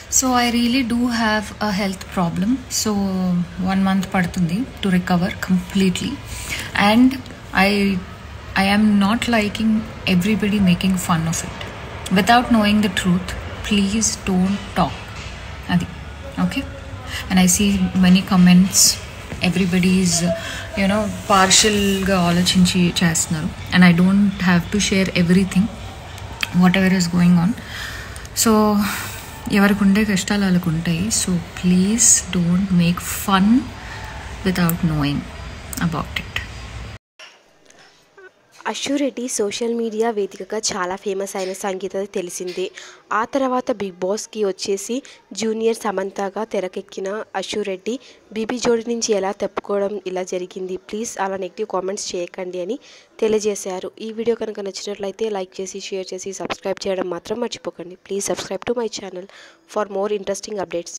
so I really do have a health problem so one month పడుతుంది to recover completely and I I am not liking everybody making fun of it without knowing the truth please don't talk అది okay and I see many comments everybody is you know పార్షల్గా ఆలోచించి చేస్తున్నారు and I don't have to share everything what ever is going on so ఎవరికి ఉండే కష్టాలు వాళ్ళకు ఉంటాయి so please don't make fun without knowing about it అశ్వరెడ్డి social media వేదికగా చాలా ఫేమస్ అయిన సంగీత తెలిసిందే ఆ తర్వాత బిగ్ బాస్కి వచ్చేసి జూనియర్ సమంతగా తెరకెక్కిన అశ్వరెడ్డి బీబీ జోడి నుంచి ఎలా తప్పుకోవడం ఇలా జరిగింది ప్లీజ్ అలా నెగిటివ్ కామెంట్స్ చేయకండి అని తెలియజేశారు ఈ వీడియో కనుక నచ్చినట్లయితే లైక్ చేసి షేర్ చేసి సబ్స్క్రైబ్ చేయడం మాత్రం మర్చిపోకండి please subscribe to my channel for more interesting updates